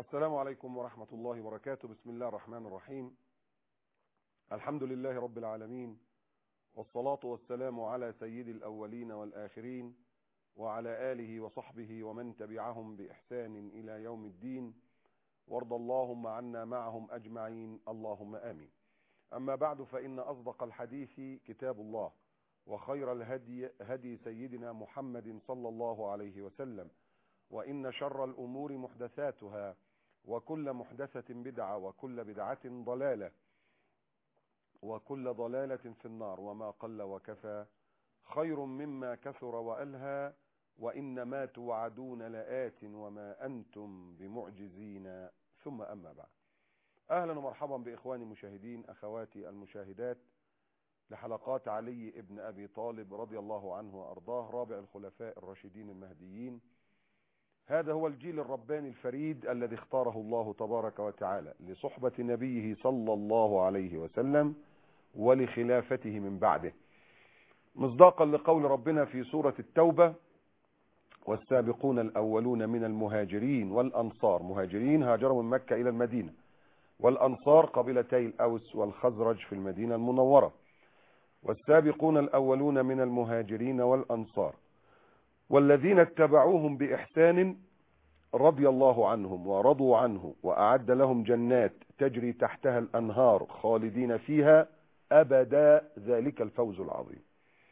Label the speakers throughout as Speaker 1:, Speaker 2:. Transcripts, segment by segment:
Speaker 1: السلام عليكم ورحمة الله وبركاته بسم الله الرحمن الرحيم الحمد لله رب العالمين والصلاة والسلام على سيد الأولين والآخرين وعلى آله وصحبه ومن تبعهم بإحسان إلى يوم الدين وارض اللهم عنا معهم أجمعين اللهم آمين أما بعد فإن أصدق الحديث كتاب الله وخير الهدي هدي سيدنا محمد صلى الله عليه وسلم وإن شر الأمور محدثاتها وكل محدثة بدعة وكل بدعة ضلالة وكل ضلالة في النار وما قل وكفى خير مما كثر وألهى وإن ما توعدون لآت وما أنتم بمعجزين ثم أما بعد أهلا ومرحبا بإخواني المشاهدين أخواتي المشاهدات لحلقات علي ابن أبي طالب رضي الله عنه وأرضاه رابع الخلفاء الراشدين المهديين هذا هو الجيل الرباني الفريد الذي اختاره الله تبارك وتعالى لصحبة نبيه صلى الله عليه وسلم ولخلافته من بعده مصداقا لقول ربنا في سورة التوبة والسابقون الأولون من المهاجرين والأنصار مهاجرين هاجروا من مكة إلى المدينة والأنصار قبيلتي الأوس والخزرج في المدينة المنورة والسابقون الأولون من المهاجرين والأنصار والذين اتبعوهم بإحسان رضي الله عنهم ورضوا عنه وأعد لهم جنات تجري تحتها الأنهار خالدين فيها أبدا ذلك الفوز العظيم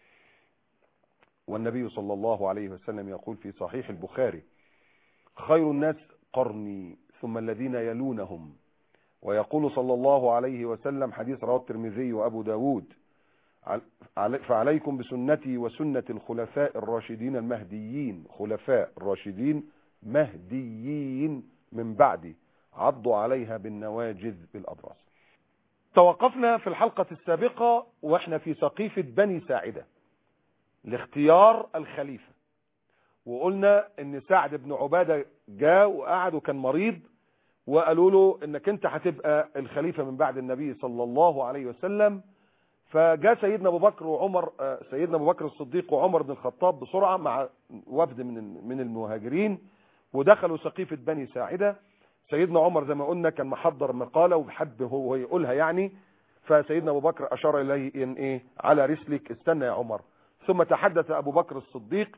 Speaker 1: والنبي صلى الله عليه وسلم يقول في صحيح البخاري خير الناس قرني ثم الذين يلونهم ويقول صلى الله عليه وسلم حديث رواه الترمذي وأبو داود فعليكم بسنتي وسنة الخلفاء الراشدين المهديين خلفاء راشدين مهديين من بعدي عضوا عليها بالنواجذ بالأضراس توقفنا في الحلقة السابقة واحنا في سقيفة بني ساعدة لاختيار الخليفة وقلنا ان سعد بن عبادة جاء وقعد وكان مريض وقالوا له انك انت هتبقى الخليفة من بعد النبي صلى الله عليه وسلم فجاء سيدنا ابو بكر وعمر سيدنا ابو بكر الصديق وعمر بن الخطاب بسرعه مع وفد من من المهاجرين ودخلوا سقيفه بني ساعده سيدنا عمر زي ما قلنا كان محضر مقاله وبحب هو يقولها يعني فسيدنا ابو بكر اشار اليه ان ايه على رسلك استنى يا عمر ثم تحدث ابو بكر الصديق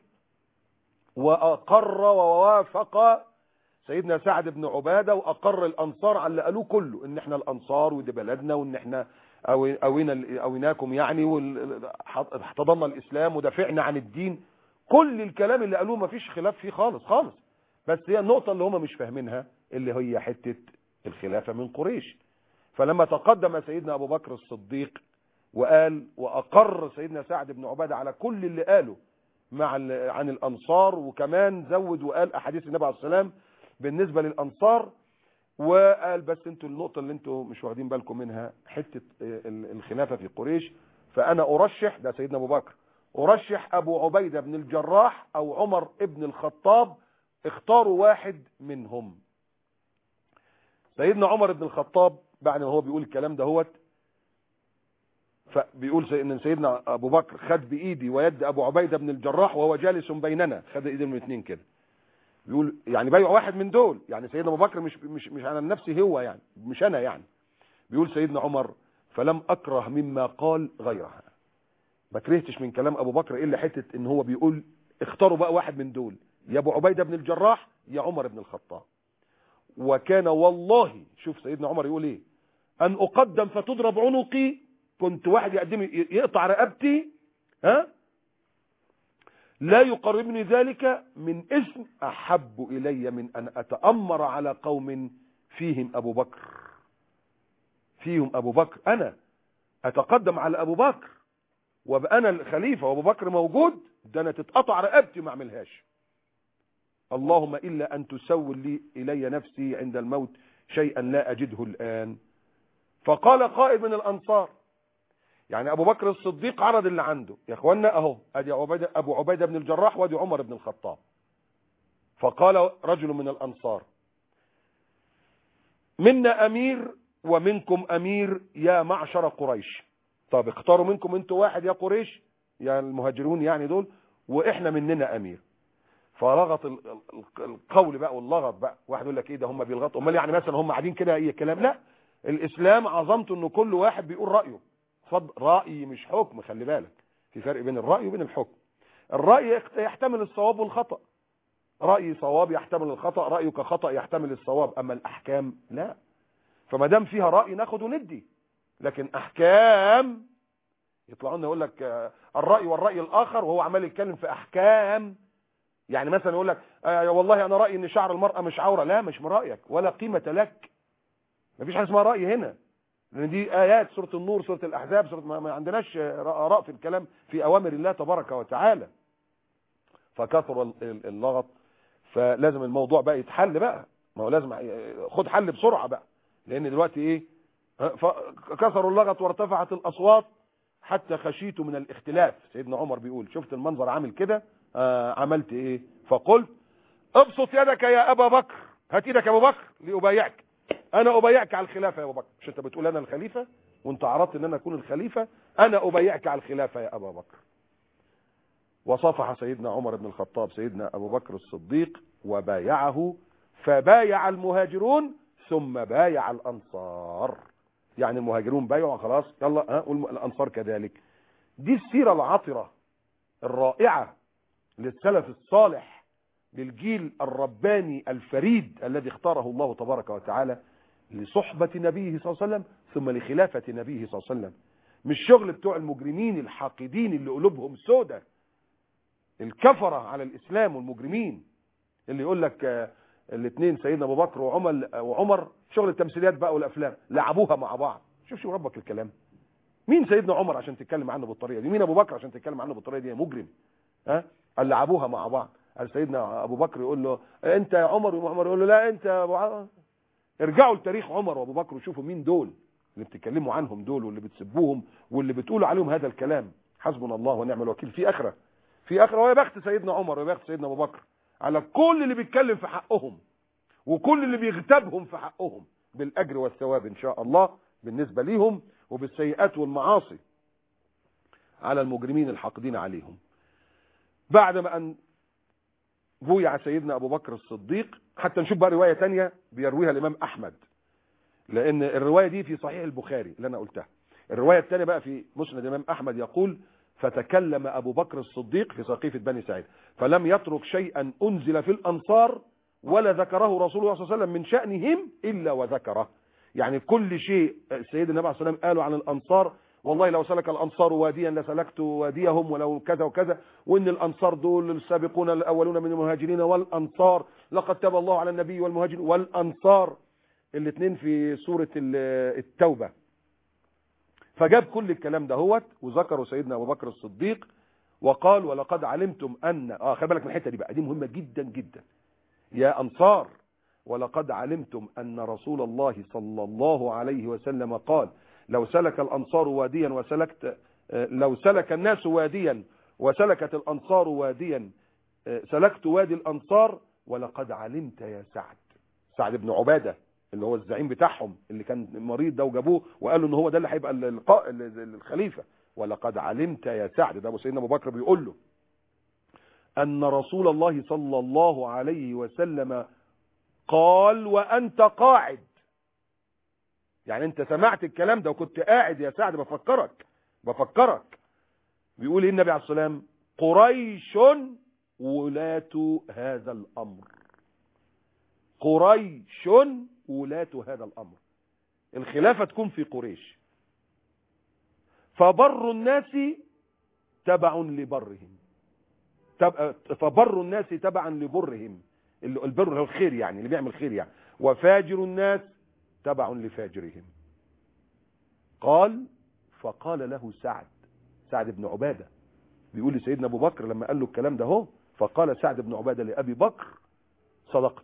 Speaker 1: واقر ووافق سيدنا سعد بن عباده واقر الانصار على اللي قالوه كله ان احنا الانصار ودي بلدنا وان احنا أوينا أويناكم يعني واحتضنا الإسلام ودافعنا عن الدين كل الكلام اللي قالوه ما فيش خلاف فيه خالص خالص بس هي النقطة اللي هم مش فاهمينها اللي هي حتة الخلافة من قريش فلما تقدم سيدنا أبو بكر الصديق وقال وأقر سيدنا سعد بن عبادة على كل اللي قاله مع عن الأنصار وكمان زود وقال أحاديث النبي عليه السلام بالنسبة للأنصار وقال بس انتوا النقطة اللي انتوا مش واخدين بالكم منها حتة الخلافة في قريش فانا ارشح ده سيدنا ابو بكر ارشح ابو عبيدة بن الجراح او عمر ابن الخطاب اختاروا واحد منهم سيدنا عمر بن الخطاب بعد ما هو بيقول الكلام ده هوت فبيقول ان سيدنا ابو بكر خد بايدي ويد ابو عبيدة بن الجراح وهو جالس بيننا خد ايدي من الاثنين كده بيقول يعني بايع واحد من دول يعني سيدنا ابو بكر مش مش مش انا نفسي هو يعني مش انا يعني بيقول سيدنا عمر فلم اكره مما قال غيرها ما كرهتش من كلام ابو بكر الا حته ان هو بيقول اختاروا بقى واحد من دول يا ابو عبيده بن الجراح يا عمر بن الخطاب وكان والله شوف سيدنا عمر يقول ايه ان اقدم فتضرب عنقي كنت واحد يقدم يقطع رقبتي ها لا يقربني ذلك من اسم أحب إلي من أن أتأمر على قوم فيهم أبو بكر فيهم أبو بكر أنا أتقدم على أبو بكر وابقى أنا الخليفة وأبو بكر موجود ده أنا تتقطع رقبتي ما أعملهاش اللهم إلا أن تسول لي إلي نفسي عند الموت شيئا لا أجده الآن فقال قائد من الأنصار يعني ابو بكر الصديق عرض اللي عنده يا اخوانا اهو ادي عبيده ابو عبيده بن الجراح وادي عمر بن الخطاب فقال رجل من الانصار منا امير ومنكم امير يا معشر قريش طب اختاروا منكم انتوا واحد يا قريش يا المهاجرون يعني دول واحنا مننا امير فلغط ال- ال- القول بقى واللغط بقى واحد يقول لك ايه ده هم بيلغطوا امال يعني مثلا هم قاعدين كده اي كلام لا الاسلام عظمته انه كل واحد بيقول رايه اتفضل راي مش حكم خلي بالك في فرق بين الراي وبين الحكم الراي يخت- يحتمل الصواب والخطا رايي صواب يحتمل الخطا رايك خطا يحتمل الصواب اما الاحكام لا فما دام فيها راي ناخد وندي لكن احكام يطلعوا لنا يقول لك آه، الراي والراي الاخر وهو عمال يتكلم في احكام يعني مثلا يقول لك آه والله انا رايي ان شعر المراه مش عوره لا مش من رايك ولا قيمه لك مفيش حاجه اسمها راي هنا لان دي ايات سوره النور سوره الاحزاب سوره ما, ما عندناش آه، اراء في الكلام في اوامر الله تبارك وتعالى فكثر ال- ال- اللغط فلازم الموضوع بقى يتحل بقى ما هو لازم آه، خد حل بسرعه بقى لان دلوقتي ايه آه، فكثروا اللغط وارتفعت الاصوات حتى خشيت من الاختلاف سيدنا عمر بيقول شفت المنظر عامل كده آه عملت ايه فقلت ابسط يدك يا ابا بكر هات ايدك يا ابو بكر لابايعك انا ابايعك على الخلافه يا ابو بكر مش انت بتقول انا الخليفه وانت عرضت ان انا اكون الخليفه انا ابايعك على الخلافه يا ابا بكر وصافح سيدنا عمر بن الخطاب سيدنا ابو بكر الصديق وبايعه فبايع المهاجرون ثم بايع الانصار يعني المهاجرون بايعوا خلاص يلا ها والانصار كذلك دي السيره العطره الرائعه للسلف الصالح للجيل الرباني الفريد الذي اختاره الله تبارك وتعالى لصحبة نبيه صلى الله عليه وسلم ثم لخلافة نبيه صلى الله عليه وسلم مش شغل بتوع المجرمين الحاقدين اللي قلوبهم سودة الكفرة على الإسلام والمجرمين اللي يقول لك الاثنين سيدنا ابو بكر وعمر وعمر شغل التمثيليات بقى والافلام لعبوها مع بعض شوف شو ربك الكلام مين سيدنا عمر عشان تتكلم عنه بالطريقه دي مين ابو بكر عشان تتكلم عنه بالطريقه دي يا مجرم ها قال لعبوها مع بعض قال سيدنا ابو بكر يقول له انت يا عمر وعمر يقول له لا انت يا ابو ع- ارجعوا لتاريخ عمر وابو بكر وشوفوا مين دول اللي بتتكلموا عنهم دول واللي بتسبوهم واللي بتقولوا عليهم هذا الكلام حسبنا الله ونعم الوكيل في اخره في اخره ويا بخت سيدنا عمر ويا بخت سيدنا ابو بكر على كل اللي بيتكلم في حقهم وكل اللي بيغتابهم في حقهم بالاجر والثواب ان شاء الله بالنسبه ليهم وبالسيئات والمعاصي على المجرمين الحاقدين عليهم بعد ما ان بويع سيدنا ابو بكر الصديق حتى نشوف بقى روايه تانية بيرويها الامام احمد لان الروايه دي في صحيح البخاري اللي انا قلتها الروايه الثانيه بقى في مسند الامام احمد يقول فتكلم ابو بكر الصديق في سقيفه بني سعيد فلم يترك شيئا انزل في الانصار ولا ذكره رسول الله صلى الله عليه وسلم من شانهم الا وذكره يعني كل شيء سيدنا النبي عليه الصلاه والسلام قالوا عن الانصار والله لو سلك الانصار واديا لسلكت واديهم ولو كذا وكذا وان الانصار دول السابقون الاولون من المهاجرين والانصار لقد تاب الله على النبي والمهاجرين والانصار الاثنين في سوره ال- التوبه فجاب كل الكلام ده هوت وذكروا سيدنا ابو بكر الصديق وقال ولقد علمتم ان اه خلي بالك من الحته دي بقى دي مهمه جدا جدا يا انصار ولقد علمتم ان رسول الله صلى الله عليه وسلم قال لو سلك الانصار واديا وسلكت آه، لو سلك الناس واديا وسلكت الانصار واديا آه، سلكت وادي الانصار ولقد علمت يا سعد سعد بن عباده اللي هو الزعيم بتاعهم اللي كان مريض ده وجابوه وقالوا ان هو ده اللي هيبقى القا- الخليفه ولقد علمت يا سعد ده ابو سيدنا ابو بكر بيقول له ان رسول الله صلى الله عليه وسلم قال وانت قاعد يعني انت سمعت الكلام ده وكنت قاعد يا سعد بفكرك بفكرك بيقول ايه النبي عليه الصلاه والسلام قريش ولاة هذا الامر قريش ولاة هذا الامر الخلافه تكون في قريش فبر الناس تبع لبرهم تب- فبر الناس تبعا لبرهم اللي- البر هو الخير يعني اللي بيعمل خير يعني وفاجر الناس تبع لفاجرهم قال فقال له سعد سعد بن عبادة بيقول لسيدنا ابو بكر لما قال له الكلام ده هو فقال سعد بن عبادة لأبي بكر صدقت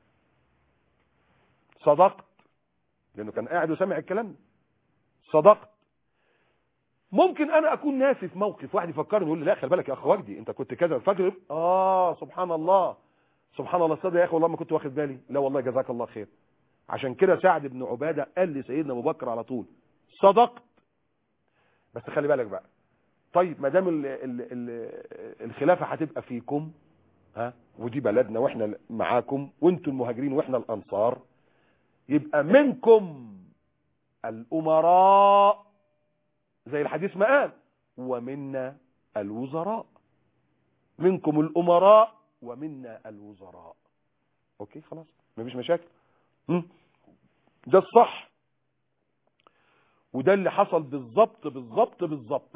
Speaker 1: صدقت لأنه كان قاعد وسمع الكلام ده صدقت ممكن انا اكون ناسي في موقف واحد يفكرني يقول لي لا خلي بالك يا اخ وجدي انت كنت كذا فاكر اه سبحان الله سبحان الله صدق يا اخي والله ما كنت واخد بالي لا والله جزاك الله خير عشان كده سعد بن عباده قال لسيدنا ابو بكر على طول صدقت بس خلي بالك بقى طيب ما دام ال- ال- ال- الخلافه هتبقى فيكم ها ودي بلدنا واحنا معاكم وانتم المهاجرين واحنا الانصار يبقى منكم الامراء زي الحديث ما قال ومنا الوزراء منكم الامراء ومنا الوزراء اوكي خلاص مفيش مشاكل م? ده الصح وده اللي حصل بالظبط بالظبط بالظبط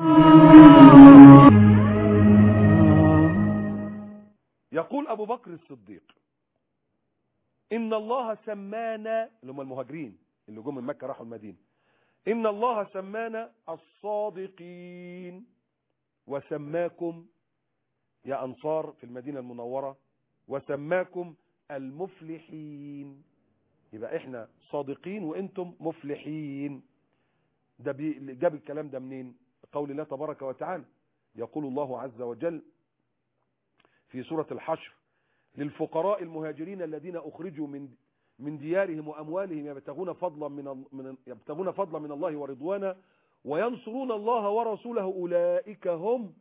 Speaker 1: يقول ابو بكر الصديق ان الله سمانا اللي هم المهاجرين اللي جم من مكه راحوا المدينه ان الله سمانا الصادقين وسماكم يا انصار في المدينه المنوره وسماكم المفلحين يبقى احنا صادقين وانتم مفلحين ده بي- جاب الكلام ده منين قول الله تبارك وتعالى يقول الله عز وجل في سورة الحشر للفقراء المهاجرين الذين أخرجوا من من ديارهم وأموالهم يبتغون فضلا من ال- من يبتغون فضلا من الله ورضوانا وينصرون الله ورسوله أولئك هم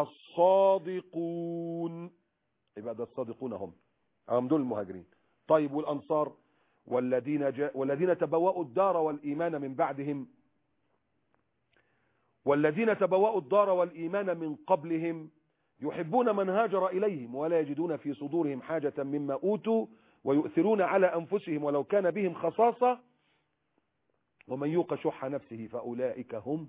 Speaker 1: الصادقون يبقى ده الصادقون هم هم دول المهاجرين طيب والأنصار والذين جاء والذين تبوأوا الدار والإيمان من بعدهم والذين تبوأوا الدار والإيمان من قبلهم يحبون من هاجر إليهم ولا يجدون في صدورهم حاجة مما أوتوا ويؤثرون على أنفسهم ولو كان بهم خصاصة ومن يوق شح نفسه فأولئك هم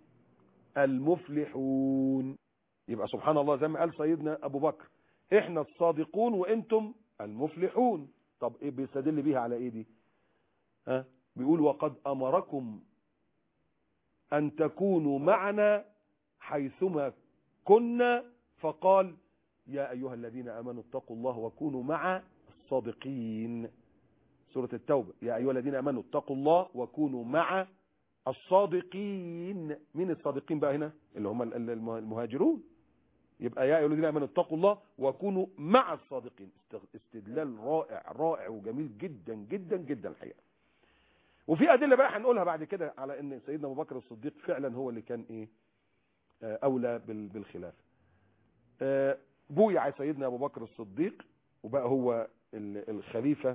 Speaker 1: المفلحون يبقى سبحان الله زي ما قال سيدنا أبو بكر إحنا الصادقون وإنتم المفلحون طب إيه بيستدل بيها على إيه دي ها بيقول وقد أمركم أن تكونوا معنا حيثما كنا فقال يا أيها الذين آمنوا اتقوا الله وكونوا مع الصادقين سورة التوبة يا أيها الذين آمنوا اتقوا الله وكونوا مع الصادقين مين الصادقين بقى هنا اللي هم ال- ال- المهاجرون يبقى يا أيها الذين آمنوا اتقوا الله وكونوا مع الصادقين است- استدلال رائع رائع وجميل جدا جدا جدا الحقيقة وفي أدلة بقى هنقولها بعد كده على أن سيدنا أبو بكر الصديق فعلا هو اللي كان إيه آه، أولى بال- بالخلافة آه، بويع سيدنا أبو بكر الصديق وبقى هو ال- الخليفة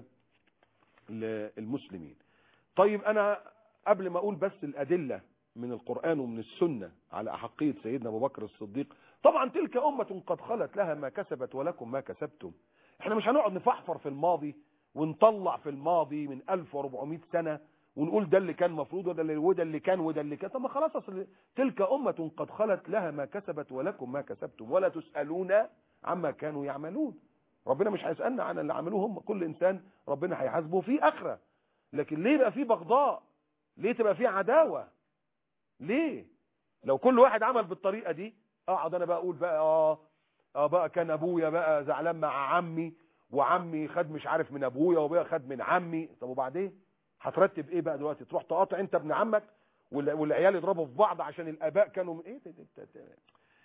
Speaker 1: للمسلمين طيب أنا قبل ما أقول بس الأدلة من القرآن ومن السنة على أحقية سيدنا أبو بكر الصديق طبعا تلك أمة قد خلت لها ما كسبت ولكم ما كسبتم احنا مش هنقعد نفحفر في الماضي ونطلع في الماضي من 1400 سنة ونقول ده اللي كان مفروض وده اللي وده اللي كان وده اللي كان طب ما خلاص اصل تلك أمة قد خلت لها ما كسبت ولكم ما كسبتم ولا تسألون عما كانوا يعملون ربنا مش هيسألنا عن اللي عملوه هم كل إنسان ربنا هيحاسبه في آخرة لكن ليه يبقى في بغضاء ليه تبقى في عداوة ليه لو كل واحد عمل بالطريقة دي اقعد انا بقى اقول بقى اه اه بقى كان ابويا بقى زعلان مع عمي وعمي خد مش عارف من ابويا وابويا خد من عمي طب وبعدين هترتب ايه بقى دلوقتي تروح تقاطع انت ابن عمك وال- والعيال يضربوا في بعض عشان الاباء كانوا من ايه ده- ده- ده- ده-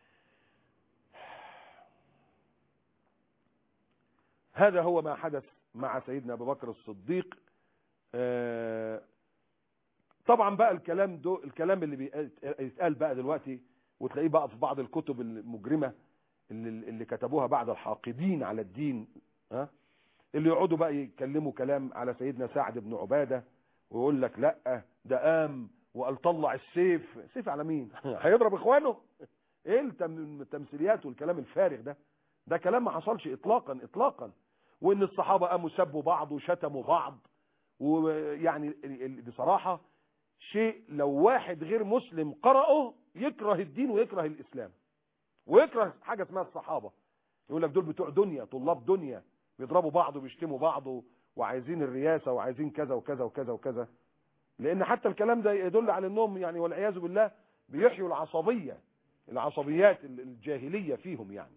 Speaker 1: هذا هو ما حدث مع سيدنا ابو بكر الصديق آه، طبعا بقى الكلام دو الكلام اللي بيتقال بقى دلوقتي وتلاقيه بقى في بعض الكتب المجرمه اللي, اللي كتبوها بعض الحاقدين على الدين ها اللي يقعدوا بقى يتكلموا كلام على سيدنا سعد بن عباده ويقول لك لا ده قام وقال طلع السيف سيف على مين هيضرب اخوانه ايه التم- التمثيليات والكلام الفارغ ده ده كلام ما حصلش اطلاقا اطلاقا وان الصحابه قاموا سبوا بعض وشتموا بعض ويعني ال- ال- بصراحه شيء لو واحد غير مسلم قرأه يكره الدين ويكره الإسلام ويكره حاجة اسمها الصحابة يقول لك دول بتوع دنيا طلاب دنيا بيضربوا بعض وبيشتموا بعض وعايزين الرياسة وعايزين كذا وكذا وكذا وكذا لأن حتى الكلام ده يدل على أنهم يعني والعياذ بالله بيحيوا العصبية العصبيات الجاهلية فيهم يعني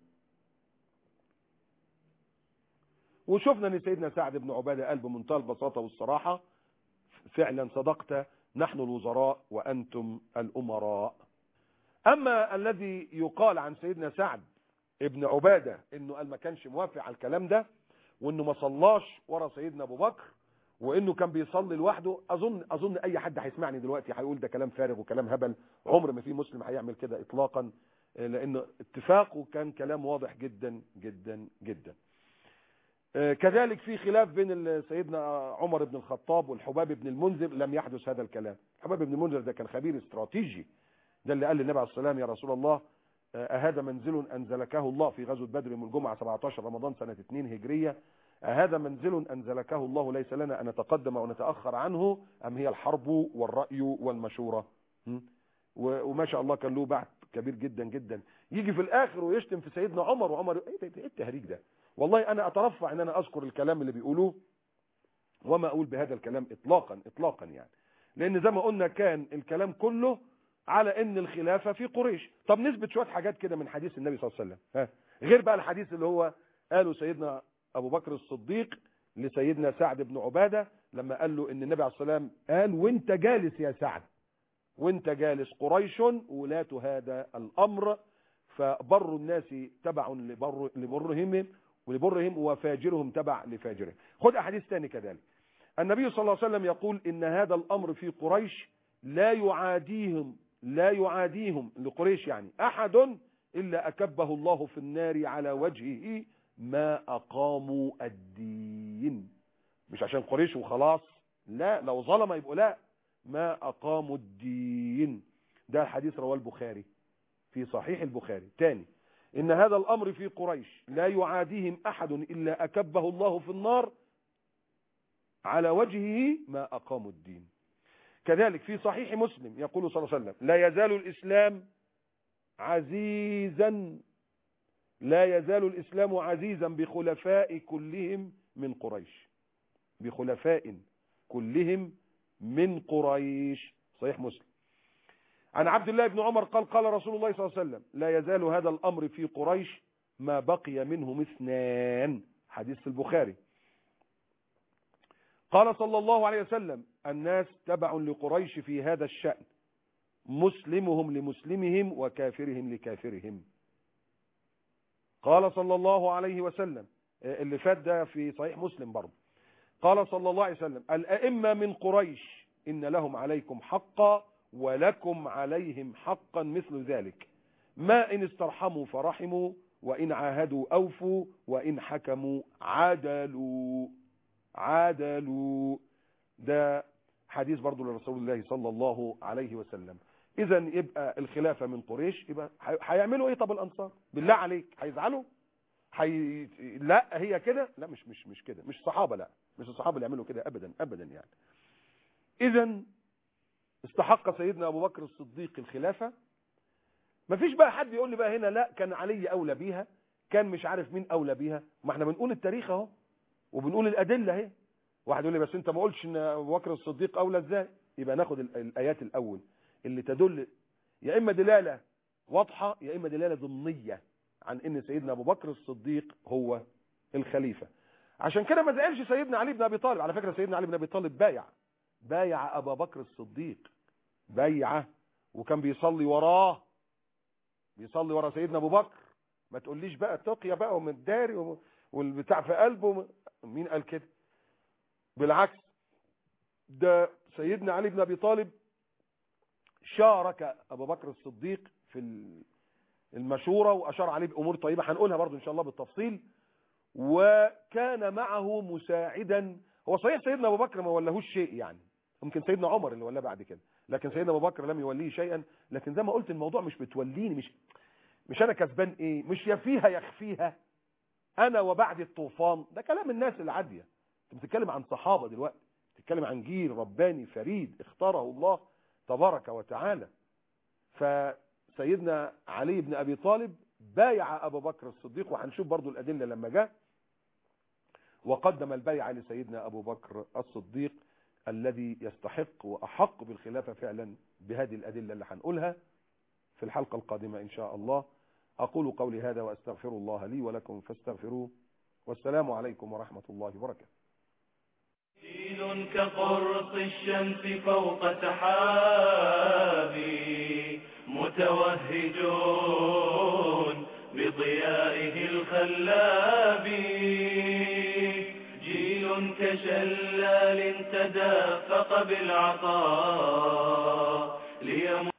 Speaker 1: وشفنا ان سيدنا سعد بن عبادة قال بمنتهى البساطة والصراحة فعلا صدقت نحن الوزراء وأنتم الأمراء أما الذي يقال عن سيدنا سعد ابن عبادة انه قال ما كانش موافق على الكلام ده وانه ما صلاش ورا سيدنا ابو بكر وانه كان بيصلي لوحده اظن اظن اي حد هيسمعني دلوقتي هيقول ده كلام فارغ وكلام هبل عمر ما في مسلم هيعمل كده اطلاقا لان اتفاقه كان كلام واضح جدا جدا جدا كذلك في خلاف بين سيدنا عمر بن الخطاب والحباب بن المنذر لم يحدث هذا الكلام الحباب بن المنذر ده كان خبير استراتيجي ده اللي قال للنبي عليه السلام يا رسول الله أهذا منزل أنزلكه الله في غزوة بدر يوم الجمعة 17 رمضان سنة 2 هجرية أهذا منزل أنزلكه الله ليس لنا أن نتقدم ونتأخر عنه أم هي الحرب والرأي والمشورة وما شاء الله كان له بعث كبير جدا جدا يجي في الآخر ويشتم في سيدنا عمر وعمر ايه التهريج ده والله أنا أترفع أن أنا أذكر الكلام اللي بيقولوه وما أقول بهذا الكلام إطلاقا إطلاقا يعني لأن زي ما قلنا كان الكلام كله على ان الخلافة في قريش طب نثبت شوية حاجات كده من حديث النبي صلى الله عليه وسلم ها غير بقى الحديث اللي هو قاله سيدنا ابو بكر الصديق لسيدنا سعد بن عبادة لما قال له ان النبي عليه الصلاة والسلام قال وانت جالس يا سعد وانت جالس قريش ولاة هذا الامر فبر الناس تبع لبر لبرهم ولبرهم وفاجرهم تبع لفاجرهم خد احاديث ثاني كذلك النبي صلى الله عليه وسلم يقول ان هذا الامر في قريش لا يعاديهم لا يعاديهم لقريش يعني احد الا اكبه الله في النار على وجهه ما اقاموا الدين مش عشان قريش وخلاص لا لو ظلم يبقوا لا ما اقاموا الدين ده الحديث رواه البخاري في صحيح البخاري تاني ان هذا الامر في قريش لا يعاديهم احد الا اكبه الله في النار على وجهه ما اقاموا الدين كذلك في صحيح مسلم يقول صلى الله عليه وسلم لا يزال الإسلام عزيزا لا يزال الإسلام عزيزا بخلفاء كلهم من قريش بخلفاء كلهم من قريش صحيح مسلم عن عبد الله بن عمر قال قال رسول الله صلى الله عليه وسلم لا يزال هذا الأمر في قريش ما بقي منهم اثنان حديث في البخاري قال صلى الله عليه وسلم الناس تبع لقريش في هذا الشأن مسلمهم لمسلمهم وكافرهم لكافرهم قال صلى الله عليه وسلم اللي فات ده في صحيح مسلم برضه قال صلى الله عليه وسلم الأئمة من قريش إن لهم عليكم حقا ولكم عليهم حقا مثل ذلك ما إن استرحموا فرحموا وإن عاهدوا أوفوا وإن حكموا عدلوا عادلوا ده حديث برضو لرسول الله صلى الله عليه وسلم اذا يبقى الخلافة من قريش يبقى هيعملوا ايه طب الانصار بالله عليك هيزعلوا حي... لا هي كده لا مش مش مش كده مش صحابة لا مش الصحابة اللي يعملوا كده ابدا ابدا يعني اذا استحق سيدنا ابو بكر الصديق الخلافة مفيش بقى حد يقول لي بقى هنا لا كان علي اولى بيها كان مش عارف مين اولى بيها ما احنا بنقول التاريخ اهو وبنقول الادله اهي واحد يقول لي بس انت ما قلتش ان ابو بكر الصديق اولى ازاي يبقى ناخد الايات الاول اللي تدل يا اما دلاله واضحه يا اما دلاله ضمنيه عن ان سيدنا ابو بكر الصديق هو الخليفه عشان كده ما زعلش سيدنا علي بن ابي طالب على فكره سيدنا علي بن ابي طالب بايع بايع ابا بكر الصديق بايعه وكان بيصلي وراه بيصلي ورا سيدنا ابو بكر ما تقوليش بقى تقيا بقى ومتداري والبتاع في قلبه مين قال كده بالعكس ده سيدنا علي بن ابي طالب شارك ابو بكر الصديق في المشورة واشار عليه بامور طيبة هنقولها برضو ان شاء الله بالتفصيل وكان معه مساعدا هو صحيح سيدنا ابو بكر ما ولهوش شيء يعني ممكن سيدنا عمر اللي ولاه بعد كده لكن سيدنا ابو بكر لم يوليه شيئا لكن زي ما قلت الموضوع مش بتوليني مش مش انا كسبان ايه مش يفيها يخفيها انا وبعد الطوفان ده كلام الناس العاديه انت بتتكلم عن صحابه دلوقتي بتتكلم عن جيل رباني فريد اختاره الله تبارك وتعالى فسيدنا علي بن ابي طالب بايع ابو بكر الصديق وهنشوف برضو الادله لما جاء وقدم البيعه لسيدنا ابو بكر الصديق الذي يستحق واحق بالخلافه فعلا بهذه الادله اللي هنقولها في الحلقه القادمه ان شاء الله أقول قولي هذا وأستغفر الله لي ولكم فاستغفروه والسلام عليكم ورحمة الله وبركاته
Speaker 2: جيل كقرص الشمس فوق سحابي متوهجون بضيائه الخلاب جيل كشلال تدافق بالعطاء